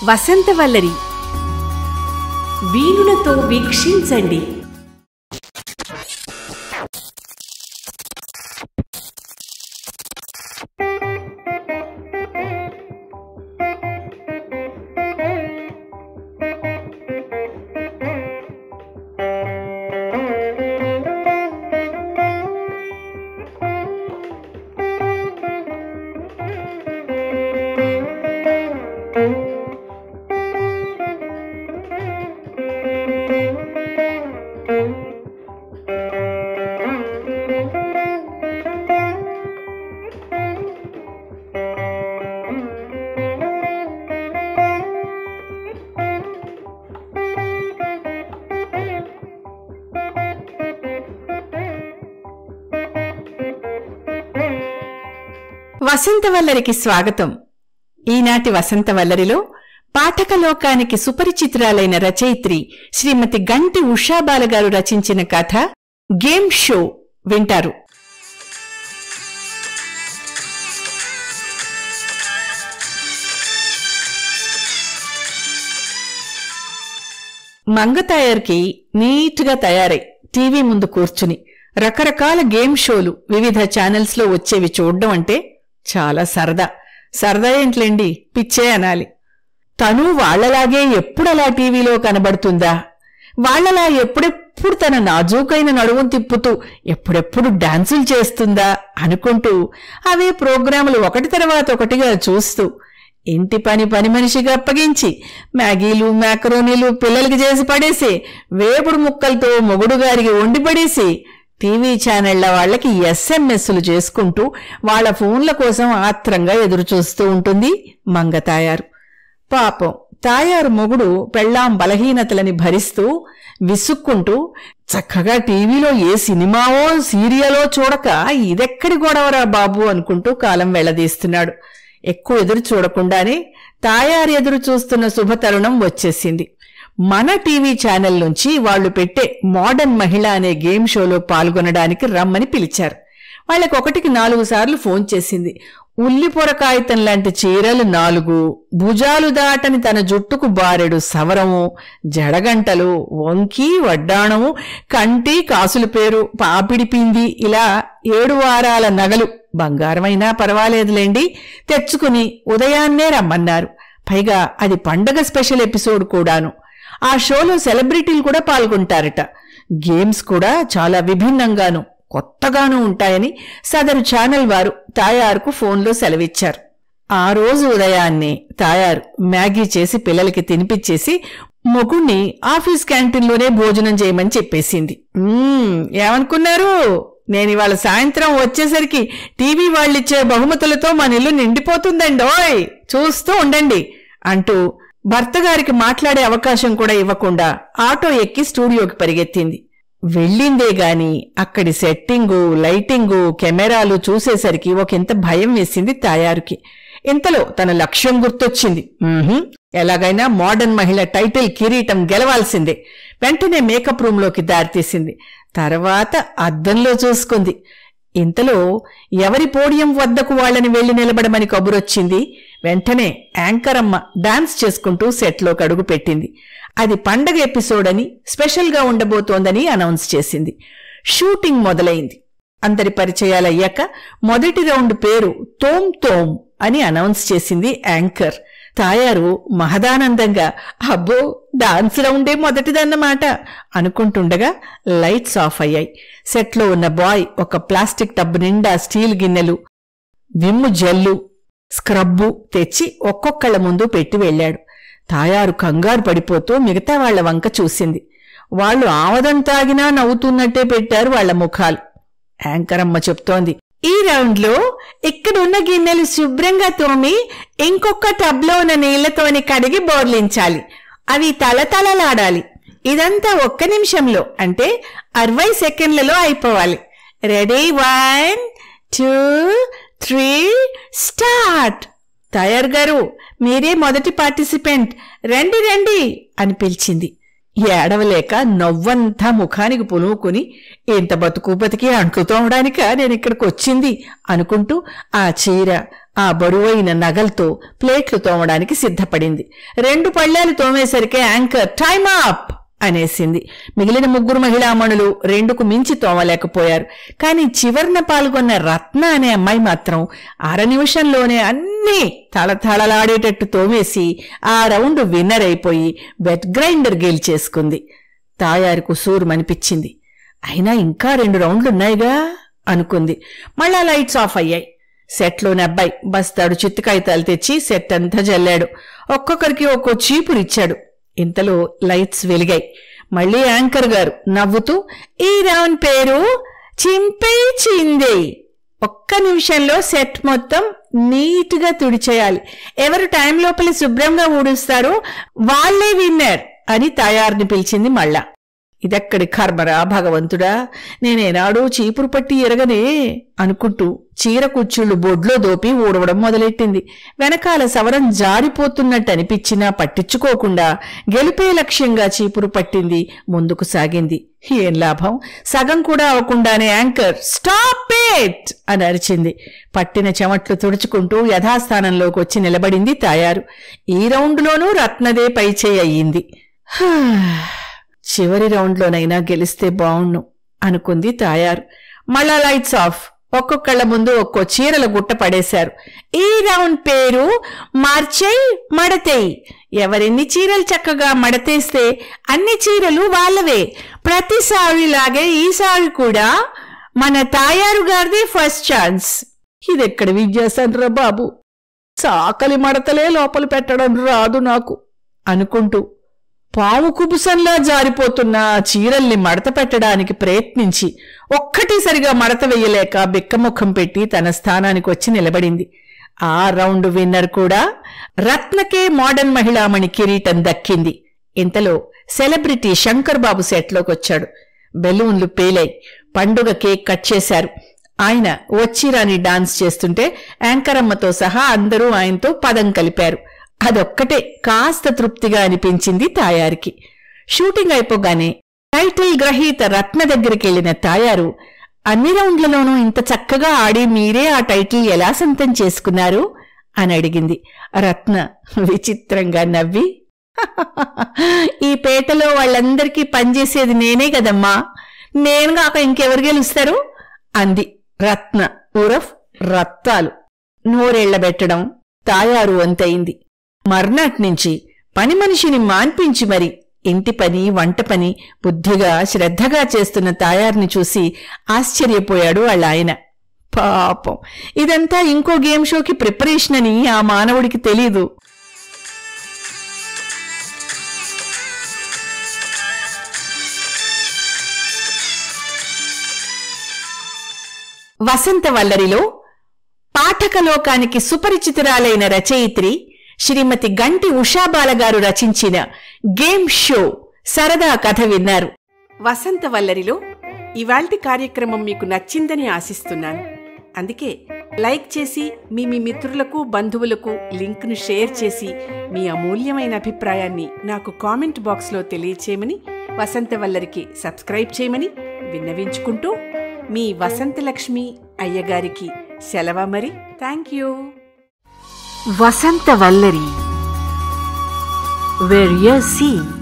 వసంతవల్లరి వీణులతో వీక్షించండి వసంతవల్లరికి స్వాగతం ఈనాటి వసంతవల్లరిలో పాఠకలోకానికి సుపరిచితురాలైన రచయిత్రి శ్రీమతి గంటి ఉషాబాల గారు రచించిన కథ గేమ్ షో వింటారు మంగతాయర్కి నీట్గా తయారై టీవీ ముందు కూర్చుని రకరకాల గేమ్ షోలు వివిధ ఛానల్స్ లో వచ్చేవి చూడడం అంటే చాలా సరదా సరదా ఏంట్లేండి పిచ్చే అనాలి తను వాళ్లలాగే ఎప్పుడలా టీవీలో కనబడుతుందా వాళ్లలా ఎప్పుడెప్పుడు తన నాజూకైన నడువును తిప్పుతూ ఎప్పుడెప్పుడు డాన్సులు చేస్తుందా అనుకుంటూ అవే ప్రోగ్రాములు ఒకటి తర్వాత ఒకటిగా చూస్తూ ఇంటి పని పని మనిషిగా అప్పగించి మ్యాగీలు మ్యాకరోనీలు పిల్లలకి చేసి పడేసి వేపుడు ముక్కలతో మొగుడు గారికి వండి పడేసి టీవీ ఛానళ్ల వాళ్ళకి ఎస్ఎంఎస్లు చేసుకుంటూ వాళ్ళ ఫోన్ల కోసం ఆత్రంగా ఎదురుచూస్తూ ఉంటుంది మంగ తాయారు పాపం తాయారు మొగుడు పెళ్ళాం బలహీనతలని భరిస్తూ విసుక్కుంటూ చక్కగా టీవీలో ఏ సినిమావో సీరియలో చూడక ఇదెక్కడి గొడవరా బాబు అనుకుంటూ కాలం వెళ్లదీస్తున్నాడు ఎక్కువ ఎదురు చూడకుండానే తాయారు ఎదురు చూస్తున్న శుభతరుణం వచ్చేసింది మన టీవీ ఛానల్ నుంచి వాళ్ళు పెట్టే మోడర్న్ మహిళ అనే గేమ్ షోలో పాల్గొనడానికి రమ్మని పిలిచారు వాళ్ళకి ఒకటికి నాలుగు సార్లు ఫోన్ చేసింది ఉల్లిపొర కాగితం లాంటి చీరలు నాలుగు భుజాలు దాటని తన జుట్టుకు బారెడు సవరము జడగంటలు వంకి వడ్డాణము కంటి కాసుల పేరు పాపిడి పిండి ఇలా ఏడు వారాల నగలు బంగారమైనా పర్వాలేదులేండి తెచ్చుకుని ఉదయాన్నే రమ్మన్నారు పైగా అది పండగ స్పెషల్ ఎపిసోడ్ కూడాను ఆ షోలో సెలబ్రిటీలు కూడా పాల్గొంటారట గేమ్స్ కూడా చాలా విభిన్నంగాను కొత్తగానూ ఉంటాయని సదరు ఛానల్ వారు తాయారుకు ఫోన్లో సెలవిచ్చారు ఆ రోజు ఉదయాన్నే తాయారు మ్యాగీ చేసి పిల్లలకి తినిపించేసి మొగుణ్ణి ఆఫీస్ క్యాంటీన్లోనే భోజనం చేయమని చెప్పేసింది "మ్మ్, ఏమనుకున్నారు నేను ఇవాళ సాయంత్రం వచ్చేసరికి టీవీ వాళ్ళిచ్చే బహుమతులతో మన ఇల్లు నిండిపోతుందండి ఓయ్ చూస్తూ ఉండండి అంటూ భర్త గారికి మాట్లాడే అవకాశం కూడా ఇవ్వకుండా ఆటో ఎక్కి స్టూడియోకి పరిగెత్తింది వెళ్ళిందే గాని అక్కడి సెట్టింగు లైటింగు కెమెరాలు చూసేసరికి ఒకంత భయం వేసింది తాయారుకి ఇంతలో తన లక్ష్యం గుర్తొచ్చింది "మ్మ్హ్మ్, ఎలాగైనా మోడర్న్ మహిళ టైటిల్ కిరీటం గెలవాల్సిందే వెంటనే మేకప్ రూంలోకి దారితీసింది తర్వాత అద్దంలో చూసుకుంది ఇంతలో ఎవరి పోడియం వద్దకు వాళ్ళని వెళ్లి నిలబడమని కబురొచ్చింది వెంటనే యాంకర్ అమ్మ డాన్స్ చేసుకుంటూ సెట్లోకి అడుగు పెట్టింది అది పండగ ఎపిసోడ్ అని స్పెషల్గా ఉండబోతోందని అనౌన్స్ చేసింది షూటింగ్ మొదలైంది అందరి పరిచయాలయ్యాక మొదటి రౌండ్ పేరు తోమ్ తోమ్ అని అనౌన్స్ చేసింది యాంకర్ తాయారు మహదానందంగా అబ్బో డాన్స్ రౌండే మొదటిదన్నమాట అనుకుంటుండగా లైట్స్ ఆఫ్ అయ్యాయి సెట్లో ఉన్న బాయ్ ఒక ప్లాస్టిక్ టబ్ నిండా స్టీల్ గిన్నెలు విమ్ము జల్లు స్క్రబ్బు తెచ్చి ఒక్కొక్కళ్ళ ముందు పెట్టి వెళ్ళాడు తాయారు కంగారు పడిపోతూ మిగతా వాళ్ల వంక చూసింది వాళ్ళు ఆవదం తాగినా నవ్వుతున్నట్టే పెట్టారు వాళ్ల ముఖాలు యాంకరమ్మ చెప్తోంది ఈ రౌండ్లో ఇక్కడున్న గిన్నెలు శుభ్రంగా తోమి ఇంకొక టబ్లో ఉన్న నీళ్లతోని కడిగి బోర్లించాలి అవి తలతలలాడాలి ఇదంతా ఒక్క నిమిషంలో అంటే అరవై సెకండ్లలో అయిపోవాలి ready one two three start Tayar గారు మీరే మొదటి పార్టిసిపెంట్ రండి రండి అని పిలిచింది ఏడవలేక నవ్వంతా ముఖానికి పులుముకుని ఇంత బతుకు బతికి అంట్లు తోమడానిక నేను ఇక్కడికి వచ్చింది అనుకుంటూ ఆ చీర ఆ బరువైన నగలతో ప్లేట్లు తోమడానికి సిద్ధపడింది రెండు పళ్ళాలు తోమేసరికి యాంకర్ టైమ్ అప్ అనేసింది మిగిలిన ముగ్గురు మహిళామణులు రెండుకు మించి తోమలేకపోయారు కానీ చివరిన పాల్గొన్న రత్న అనే అమ్మాయి మాత్రం అర నిమిషంలోనే అన్నీ తళతళలాడేటట్టు తోమేసి ఆ రౌండ్ విన్నర్ అయిపోయి వెట్ గ్రైండర్ గెలిచేసుకుంది తాయారుకు సూరుమనిపించింది అయినా ఇంకా రెండు రౌండ్లున్నాయిగా అనుకుంది మళ్ళా లైట్స్ ఆఫ్ అయ్యాయి సెట్లోని అబ్బాయి బస్తాడు చిత్తు కాగితాలు తెచ్చి సెట్ అంతా జల్లాడు ఒక్కొక్కరికి ఒక్కో చీపురిచ్చాడు ఇంతలో లైట్స్ వెలిగాయి మళ్ళీ యాంకర్ గారు నవ్వుతూ ఈ రౌండ్ పేరు చింపే చిందే ఒక్క నిమిషంలో సెట్ మొత్తం నీట్గా తుడిచేయాలి ఎవరు టైం లోపల శుభ్రంగా ఊడుస్తారో వాళ్లే విన్నర్ అని తయారుని పిలిచింది మళ్ళా ఇదెక్కడి కర్మరా భగవంతుడా నేనేనాడూ చీపురు పట్టి ఎరగనే అనుకుంటూ చీర కుచ్చుళ్ళు బొడ్లో దోపి ఊడవడం మొదలెట్టింది వెనకాల సవరం జారిపోతున్నట్టు అనిపించినా పట్టించుకోకుండా గెలిపే లక్ష్యంగా చీపురు పట్టింది ముందుకు సాగింది ఏం లాభం సగం కూడా అవ్వకుండానే యాంకర్ స్టాప్ ఇట్ అని అరిచింది పట్టిన చెమట్లు తుడుచుకుంటూ యథాస్థానంలోకి వచ్చి నిలబడింది తాయారు ఈ రౌండ్లోనూ రత్నదే పైచేయి అయ్యింది హా. చివరి రౌండ్లోనైనా గెలిస్తే బావుణ్ణు అనుకుంది తాయారు మళ్ళా లైట్స్ ఆఫ్ ఒక్కొక్కళ్ళ ముందు ఒక్కో చీరల గుట్ట పడేశారు ఈ రౌండ్ పేరు మార్చేయ్ మడతేయ్ ఎవరెన్ని చీరలు చక్కగా మడతేస్తే అన్ని చీరలు వాళ్ళవే ప్రతిసారిలాగే ఈసారి కూడా మన తాయారు గారిది ఫస్ట్ ఛాన్స్ ఇదెక్కడ విద్యాసండ్రా బాబు చాకలి మడతలే లోపల పెట్టడం రాదు నాకు అనుకుంటూ పాము కుబుసంలా జారిపోతున్న ఆ చీరల్ని మడత పెట్టడానికి ప్రయత్నించి ఒక్కటి సరిగా మడత వెయ్యలేక బిక్కముఖం పెట్టి తన స్థానానికి వచ్చి నిలబడింది ఆ రౌండ్ విన్నర్ కూడా రత్నకే మోడర్న్ మహిళామణి కిరీటం దక్కింది ఇంతలో సెలబ్రిటీ శంకర్ బాబు సెట్లోకొచ్చాడు బెలూన్లు పేలాయి పండుగ కేక్ కట్ చేశారు ఆయన వచ్చిరాని డాన్స్ చేస్తుంటే యాంకరమ్మతో సహా అందరూ ఆయనతో పదం కలిపారు అదొక్కటే కాస్త తృప్తిగా అనిపించింది తాయారికి షూటింగ్ అయిపోగానే టైటిల్ గ్రహీత రత్న దగ్గరికి వెళ్లిన తాయారు అన్ని రౌండ్లలోనూ ఇంత చక్కగా ఆడి మీరే ఆ టైటిల్ ఎలా సొంతం చేసుకున్నారు అని అడిగింది రత్న విచిత్రంగా నవ్వి ఈ పేటలో వాళ్ళందరికీ పనిచేసేది నేనే కదమ్మా నేను కాక ఇంకెవరు గెలుస్తారు అంది రత్న ఉరఫ్ రత్తాలు నోరెళ్లబెట్టడం తాయారు వంతయింది మర్నాటి పని మనిషిని మాన్పించి మరి ఇంటి పని వంట పని బుద్ధిగా శ్రద్ధగా చేస్తున్న తాయారిని చూసి ఆశ్చర్యపోయాడు వాళ్ళ ఆయన పాపం ఇదంతా ఇంకో గేమ్ షోకి ప్రిపరేషన్ అని ఆ మానవుడికి తెలీదు వసంత వల్లరిలో పాఠకలోకానికి సుపరిచితురాలైన రచయిత్రి శ్రీమతి గంటి ఉషాబాల గారు రచించిన గేమ్ షో సరదా కథ విన్నారు వసంత వల్లరిలో ఇవాల్టి కార్యక్రమం మీకు నచ్చిందని ఆశిస్తున్నాను అందుకే లైక్ చేసి మీ మీ మిత్రులకు బంధువులకు లింక్ను షేర్ చేసి మీ అమూల్యమైన అభిప్రాయాన్ని నాకు కామెంట్ బాక్స్లో తెలియచేయమని వసంత వల్లరికి సబ్స్క్రైబ్ చేయమని విన్నవించుకుంటూ మీ వసంతలక్ష్మి అయ్యగారికి సెలవ మరి thank you Vasantha Vallari where you see